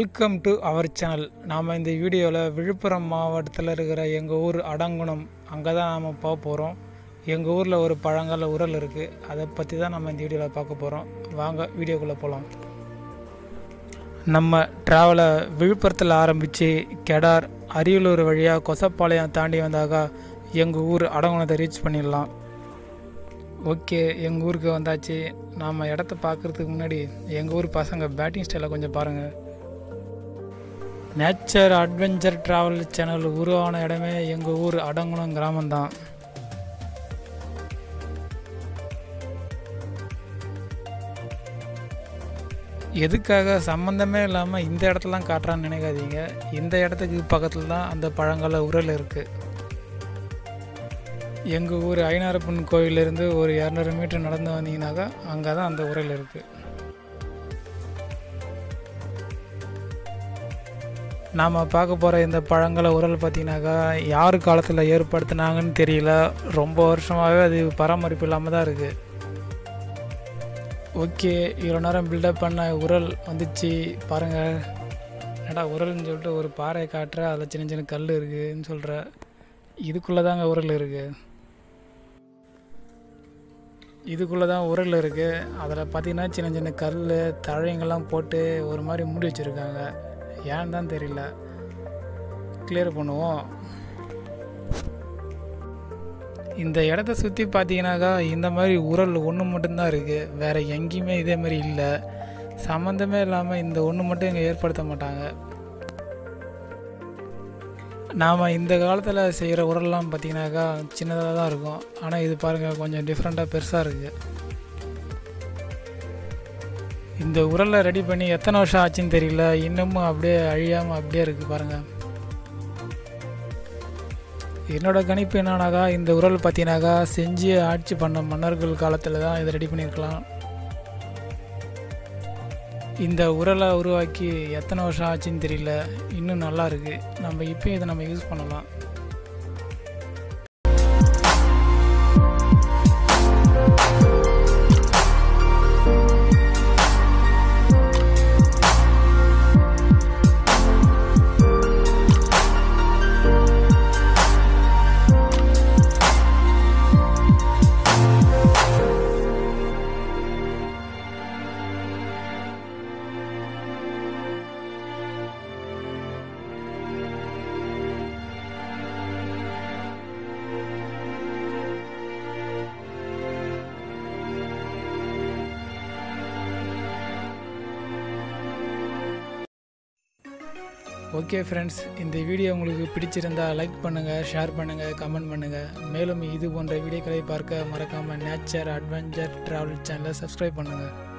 welcome to our channel நாம் இந்த வீடியோவில் விழுப்புரம் மாவட்டத்தில் இருக்கிற எங்கள் ஊர் அடங்குணம் அங்கே தான் நாம் போக போகிறோம் எங்கள் ஊரில் ஒரு பழங்கால உரல் இருக்குது அதை பற்றி தான் நம்ம இந்த வீடியோவில் பார்க்க போகிறோம் வாங்க வீடியோக்குள்ளே போகலாம் நம்ம ட்ராவலை விழுப்புரத்தில் ஆரம்பித்து கெடார் அரியலூர் வழியாக கொசப்பாளையம் தாண்டி வந்தாக்கா எங்கள் ஊர் அடங்குணத்தை ரீச் பண்ணிடலாம் ஓகே எங்கள் ஊருக்கு வந்தாச்சு நாம் இடத்த பார்க்குறதுக்கு முன்னாடி எங்கள் ஊர் பசங்க பேட்டிங் ஸ்டைலை கொஞ்சம் பாருங்கள் நேச்சர் அட்வென்ச்சர் ட்ராவல் சேனல் உருவான இடமே எங்கள் ஊர் அடங்குணம் கிராமம்தான் எதுக்காக சம்மந்தமே இல்லாமல் இந்த இடத்துலாம் காட்டுறான்னு நினைக்காதீங்க இந்த இடத்துக்கு பக்கத்தில் தான் அந்த பழங்கால உரல் இருக்குது எங்கள் ஊர் ஐநாரப்பன் கோயிலிருந்து ஒரு இரநூறு மீட்டர் நடந்து வந்தீங்கன்னாக்கா அங்கே தான் அந்த உரல் இருக்குது நாம் பார்க்க போகிற இந்த பழங்கால உரல் பார்த்தீங்கன்னாக்கா யார் காலத்தில் ஏற்படுத்தினாங்கன்னு தெரியல ரொம்ப வருஷமாகவே அது பராமரிப்பு இல்லாமல் தான் இருக்குது ஓகே இவ்வளோ நேரம் பில்டப் பண்ண உரல் வந்துச்சு பாருங்கள் என்னடா உரல்னு சொல்லிட்டு ஒரு பாறை காட்டுற அதில் சின்ன சின்ன கல் இருக்குதுன்னு சொல்கிற இதுக்குள்ளே தாங்க உரல் இருக்குது இதுக்குள்ளே தான் உரல் இருக்குது அதில் பார்த்தீங்கன்னா சின்ன சின்ன கல் தழைங்கெல்லாம் போட்டு ஒரு மாதிரி மூடி வச்சுருக்காங்க ஏன்னு தான் தெரியல கிளியர் பண்ணுவோம் இந்த இடத்த சுற்றி பார்த்தீங்கன்னாக்கா இந்த மாதிரி உரல் ஒன்று மட்டும்தான் இருக்குது வேறு எங்கேயுமே இதே மாதிரி இல்லை சம்மந்தமே இல்லாமல் இந்த ஒன்று மட்டும் இங்கே ஏற்படுத்த மாட்டாங்க நாம் இந்த காலத்தில் செய்கிற உரல்லாம் பார்த்தீங்கன்னாக்கா சின்னதாக தான் இருக்கும் ஆனால் இது பாருங்கள் கொஞ்சம் டிஃப்ரெண்ட்டாக பெருசாக இருக்குது இந்த உரலை ரெடி பண்ணி எத்தனை வருஷம் ஆச்சுன்னு தெரியல இன்னமும் அப்படியே அழியாமல் அப்படியே இருக்குது பாருங்கள் என்னோட கணிப்பு என்னன்னாக்கா இந்த உரல் பார்த்தீங்கன்னாக்கா செஞ்சு ஆட்சி பண்ண மன்னர்கள் காலத்தில் தான் இதை ரெடி பண்ணியிருக்கலாம் இந்த உரலை உருவாக்கி எத்தனை வருஷம் ஆச்சுன்னு தெரியல இன்னும் நல்லா இருக்குது நம்ம இப்போயும் இதை நம்ம யூஸ் பண்ணலாம் ஓகே ஃப்ரெண்ட்ஸ் இந்த வீடியோ உங்களுக்கு பிடிச்சிருந்தா லைக் பண்ணுங்கள் ஷேர் பண்ணுங்கள் கமெண்ட் பண்ணுங்கள் மேலும் இது போன்ற வீடியோக்களை பார்க்க மறக்காமல் நேச்சர் அட்வென்ச்சர் ட்ராவல் சேனலை சப்ஸ்கிரைப் பண்ணுங்கள்